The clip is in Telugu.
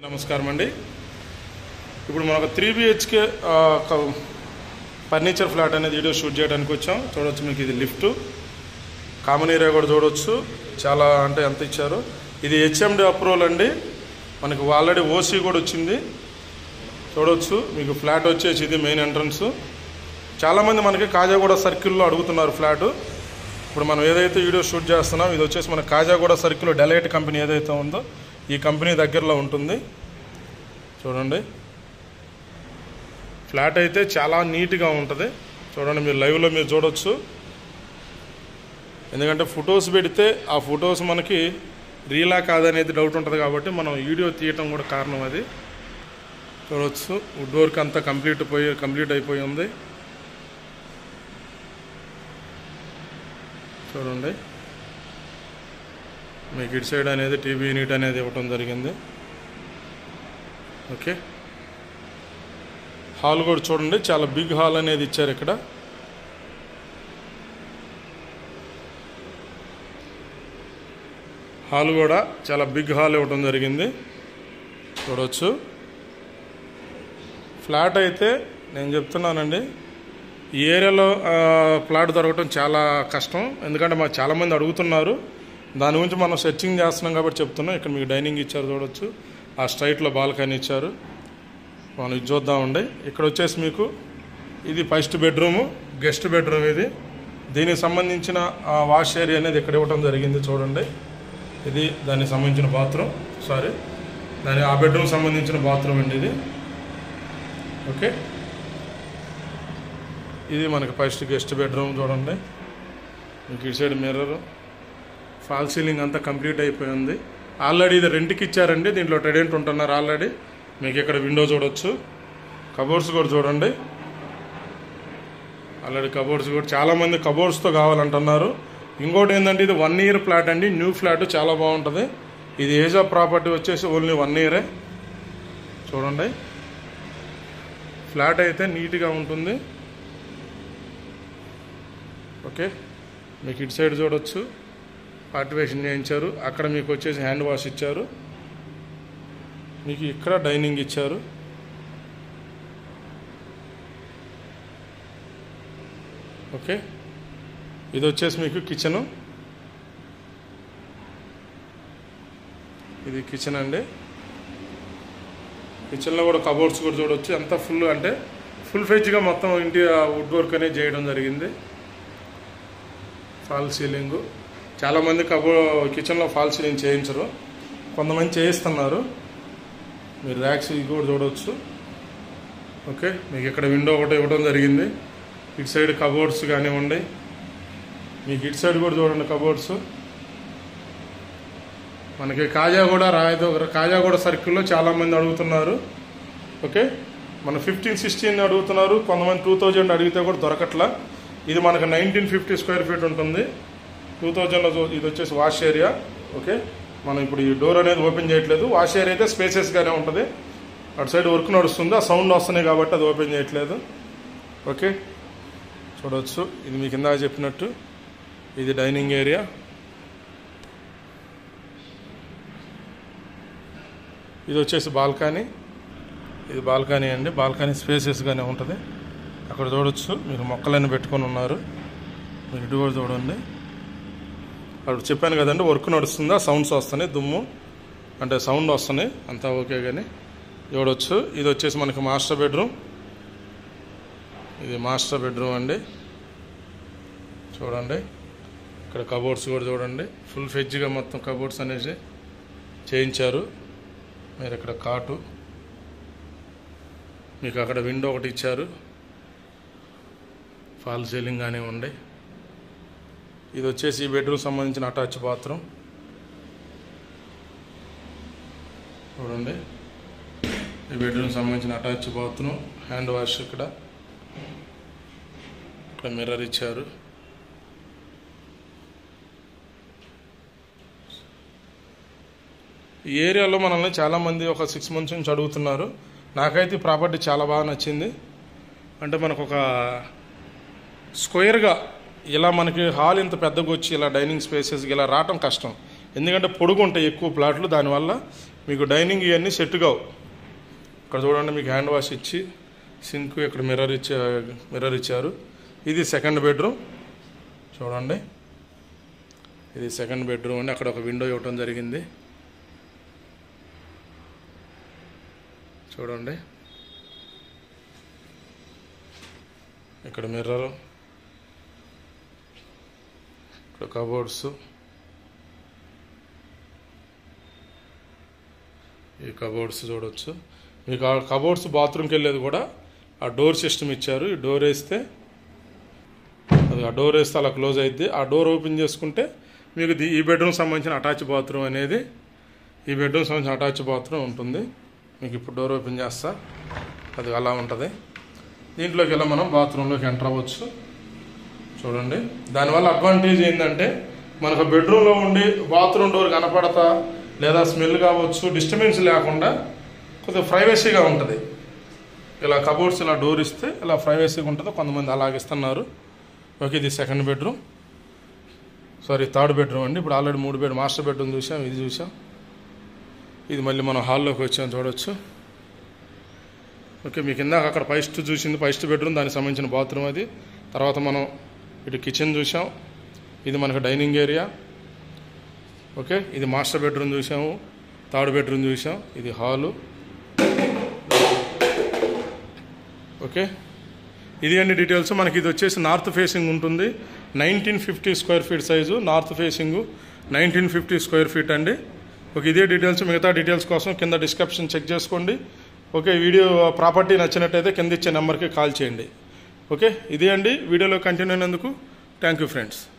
నమస్కారం అండి ఇప్పుడు మనం ఒక త్రీ బిహెచ్కే ఫర్నిచర్ ఫ్లాట్ అనేది వీడియో షూట్ చేయడానికి వచ్చాం చూడొచ్చు మీకు ఇది లిఫ్ట్ కామన్ ఏరియా కూడా చూడొచ్చు చాలా అంటే ఎంత ఇచ్చారు ఇది హెచ్ఎండి అప్రూవల్ అండి మనకు ఆల్రెడీ ఓసీ కూడా వచ్చింది చూడొచ్చు మీకు ఫ్లాట్ వచ్చేసి ఇది మెయిన్ ఎంట్రన్స్ చాలామంది మనకి కాజాగూడ సర్కిల్లో అడుగుతున్నారు ఫ్లాట్ ఇప్పుడు మనం ఏదైతే వీడియో షూట్ చేస్తున్నాం ఇది వచ్చేసి మన కాజాగూడ సర్కిల్ డెలైట్ కంపెనీ ఏదైతే ఉందో ఈ కంపెనీ దగ్గరలో ఉంటుంది చూడండి ఫ్లాట్ అయితే చాలా నీట్గా ఉంటుంది చూడండి మీరు లైవ్లో మీరు చూడొచ్చు ఎందుకంటే ఫొటోస్ పెడితే ఆ ఫొటోస్ మనకి రీలా కాదనేది డౌట్ ఉంటుంది కాబట్టి మనం వీడియో తీయటం కూడా కారణం అది చూడవచ్చు వుడ్ వర్క్ అంతా కంప్లీట్ పోయి కంప్లీట్ అయిపోయి ఉంది చూడండి మీకు ఇటు సైడ్ అనేది టీవీ యూనిట్ అనేది ఇవ్వటం జరిగింది ఓకే హాల్ కూడా చూడండి చాలా బిగ్ హాల్ అనేది ఇచ్చారు ఇక్కడ హాల్ కూడా చాలా బిగ్ హాల్ ఇవ్వటం జరిగింది చూడవచ్చు ఫ్లాట్ అయితే నేను చెప్తున్నానండి ఈ ఏరియాలో ఆ, ఫ్లాట్ దొరకటం చాలా కష్టం ఎందుకంటే మాకు చాలామంది అడుగుతున్నారు దాని గురించి మనం సెర్చింగ్ చేస్తున్నాం కాబట్టి చెప్తున్నాం ఇక్కడ మీకు డైనింగ్ ఇచ్చారు చూడొచ్చు ఆ స్ట్రైట్లో బాల్కనీ ఇచ్చారు మనం ఇది చూద్దామండి ఇక్కడ వచ్చేసి మీకు ఇది ఫస్ట్ బెడ్రూము గెస్ట్ బెడ్రూమ్ ఇది దీనికి సంబంధించిన ఆ వాష్ ఏరియా అనేది ఇక్కడ ఇవ్వడం జరిగింది చూడండి ఇది దానికి సంబంధించిన బాత్రూమ్ సారీ దాని ఆ బెడ్రూమ్ సంబంధించిన బాత్రూమ్ అండి ఇది ఓకే ఇది మనకి ఫస్ట్ గెస్ట్ బెడ్రూమ్ చూడండి మీకు ఇటు సైడ్ మిర్రర్ ఫాల్ సీలింగ్ అంతా కంప్లీట్ అయిపోయింది ఆల్రెడీ ఇది రెంట్కి ఇచ్చారండి దీంట్లో టెడెంట్ ఉంటున్నారు ఆల్రెడీ మీకు ఇక్కడ విండో చూడొచ్చు కబోర్డ్స్ కూడా చూడండి ఆల్రెడీ కబోర్డ్స్ కూడా చాలామంది కబోర్డ్స్తో కావాలంటున్నారు ఇంకోటి ఏంటంటే ఇది వన్ ఇయర్ ఫ్లాట్ అండి న్యూ ఫ్లాట్ చాలా బాగుంటుంది ఇది ఏజ్ ఆఫ్ ప్రాపర్టీ వచ్చేసి ఓన్లీ వన్ ఇయరే చూడండి ఫ్లాట్ అయితే నీట్గా ఉంటుంది ఓకే మీకు ఇటు సైడ్ చూడొచ్చు పార్టివేషన్ చేయించారు అక్కడ మీకు వచ్చేసి హ్యాండ్ వాష్ ఇచ్చారు మీకు ఇక్కడ డైనింగ్ ఇచ్చారు ఓకే ఇది వచ్చేసి మీకు కిచెను ఇది కిచెన్ అండి కిచెన్లో కూడా కబోర్డ్స్ కూడా చూడవచ్చు అంతా ఫుల్ అంటే ఫుల్ ఫెజ్గా మొత్తం ఇంటి వుడ్ వర్క్ అనేది చేయడం జరిగింది ఫాల్ సీలింగ్ చాలామంది కబో కిచెన్లో ఫాల్ సీలింగ్ చేయించరు కొంతమంది చేయిస్తున్నారు మీరు ర్యాక్స్ ఇవి కూడా చూడవచ్చు ఓకే మీకు ఇక్కడ విండో ఒకటి ఇవ్వడం జరిగింది ఇటు సైడ్ కబోర్డ్స్ కానివ్వండి మీకు ఇటు సైడ్ కూడా చూడండి కబోర్డ్స్ మనకి కాజాగూడ రాయదో కాజాగూడ సర్కిల్లో చాలామంది అడుగుతున్నారు ఓకే మన ఫిఫ్టీన్ సిక్స్టీన్ అడుగుతున్నారు కొంతమంది టూ థౌజండ్ అడిగితే కూడా దొరకట్లా ఇది మనకు నైన్టీన్ ఫిఫ్టీ స్క్వేర్ ఫీట్ ఉంటుంది టూ థౌజండ్లో ఇది వచ్చేసి వాష్ ఏరియా ఓకే మనం ఇప్పుడు ఈ డోర్ అనేది ఓపెన్ చేయట్లేదు వాష్ ఏరియా అయితే స్పేసెస్గానే ఉంటుంది అటు సైడ్ వర్క్ నడుస్తుంది ఆ సౌండ్ వస్తున్నాయి కాబట్టి అది ఓపెన్ చేయట్లేదు ఓకే చూడవచ్చు ఇది మీకు ఇందాక చెప్పినట్టు ఇది డైనింగ్ ఏరియా ఇది వచ్చేసి బాల్కనీ ఇది బాల్కనీ అండి బాల్కనీ స్పేసెస్గానే ఉంటుంది అక్కడ చూడొచ్చు మీరు మొక్కలన్నీ పెట్టుకొని ఉన్నారు మీరు ఇటు కూడా చూడండి అప్పుడు చెప్పాను కదండి వర్క్ నడుస్తుందా సౌండ్స్ వస్తున్నాయి దుమ్ము అంటే సౌండ్ వస్తున్నాయి అంతా ఓకే కానీ చూడొచ్చు ఇది వచ్చేసి మనకి మాస్టర్ బెడ్రూమ్ ఇది మాస్టర్ బెడ్రూమ్ అండి చూడండి ఇక్కడ కబోర్డ్స్ కూడా చూడండి ఫుల్ ఫెజ్గా మొత్తం కబోర్డ్స్ అనేసి చేయించారు మీరు ఇక్కడ కాటు మీకు అక్కడ విండో ఒకటి ఇచ్చారు ఫాల్ సీలింగ్ కానివ్వండి ఇది వచ్చేసి ఈ బెడ్రూమ్ సంబంధించిన అటాచ్ బాత్రూమ్ చూడండి ఈ బెడ్రూమ్ సంబంధించిన అటాచ్ బాత్రూమ్ హ్యాండ్ వాష్ ఇక్కడ ఇక్కడ మిర్రర్ ఇచ్చారు ఈ ఏరియాలో మనల్ని చాలామంది ఒక సిక్స్ మంత్స్ నుంచి అడుగుతున్నారు నాకైతే ఈ ప్రాపర్టీ చాలా బాగా నచ్చింది అంటే మనకు ఒక స్క్వేర్గా ఇలా మనకి హాల్ ఇంత పెద్దగా వచ్చి ఇలా డైనింగ్ స్పేసెస్కి ఇలా రావటం కష్టం ఎందుకంటే పొడుగు ఉంటాయి ఎక్కువ ప్లాట్లు దానివల్ల మీకు డైనింగ్ ఇవన్నీ సెట్ కావు ఇక్కడ చూడండి మీకు హ్యాండ్ వాష్ ఇచ్చి సింక్ ఇక్కడ మిర్రర్ ఇచ్చా మిర్రర్ ఇచ్చారు ఇది సెకండ్ బెడ్రూమ్ చూడండి ఇది సెకండ్ బెడ్రూమ్ అండి అక్కడ ఒక విండో ఇవ్వటం జరిగింది చూడండి ఇక్కడ మిర్రర్ ఇక్కడ కబోర్డ్స్ ఈ కబోర్డ్స్ చూడొచ్చు మీకు ఆ కబోర్డ్స్ బాత్రూమ్కి వెళ్ళేది కూడా ఆ డోర్ సిస్టమ్ ఇచ్చారు ఈ డోర్ వేస్తే అది ఆ డోర్ వేస్తే అలా క్లోజ్ అయింది ఆ డోర్ ఓపెన్ చేసుకుంటే మీకు ఇది- ఈ బెడ్రూమ్ సంబంధించిన అటాచ్ బాత్రూమ్ అనేది ఈ బెడ్రూమ్ సంబంధించిన అటాచ్ బాత్రూమ్ ఉంటుంది మీకు ఇప్పుడు డోర్ ఓపెన్ చేస్తా అది అలా ఉంటుంది దీంట్లోకి వెళ్ళి మనం బాత్రూంలోకి ఎంటర్ అవ్వచ్చు చూడండి దానివల్ల అడ్వాంటేజ్ ఏంటంటే మనకు బెడ్రూమ్లో ఉండి బాత్రూమ్ డోర్ కనపడతా లేదా స్మెల్ కావచ్చు డిస్టర్బెన్స్ లేకుండా కొద్దిగా ప్రైవసీగా ఉంటుంది ఇలా కబోర్డ్స్ ఇలా డోర్ ఇస్తే ఇలా ప్రైవసీగా ఉంటుంది కొంతమంది అలాగ ఇస్తున్నారు ఓకే ఇది second bedroom sorry third bedroom అండి ఇప్పుడు ఆల్రెడీ మూడు బెడ్ మాస్టర్ బెడ్రూమ్ చూసాం ఇది చూసాం ఇది మళ్ళీ మనం హాల్లోకి వచ్చాం చూడొచ్చు ఓకే మీకు ఇందాక అక్కడ ఫస్ట్ చూసింది ఫస్ట్ బెడ్రూమ్ దానికి సంబంధించిన బాత్రూమ్ అది తర్వాత మనం ఇటు కిచెన్ చూసాం ఇది మనకు డైనింగ్ ఏరియా ఓకే ఇది మాస్టర్ బెడ్రూమ్ చూసాము థర్డ్ బెడ్రూమ్ చూసాం ఇది హాలు ఓకే ఇది అండి డీటెయిల్స్ మనకి ఇది వచ్చేసి నార్త్ ఫేసింగ్ ఉంటుంది nineteen fifty square feet size north facing nineteen fifty square feet అండి ఓకే ఇదే డీటెయిల్స్ మిగతా డీటెయిల్స్ కోసం కింద డిస్క్రిప్షన్ చెక్ చేసుకోండి ఓకే వీడియో ప్రాపర్టీ నచ్చినట్టయితే కింద ఇచ్చే నెంబర్కి కాల్ చేయండి ఓకే ఇదే అండి వీడియోలో కంటిన్యూ అయినందుకు థ్యాంక్ యూ ఫ్రెండ్స్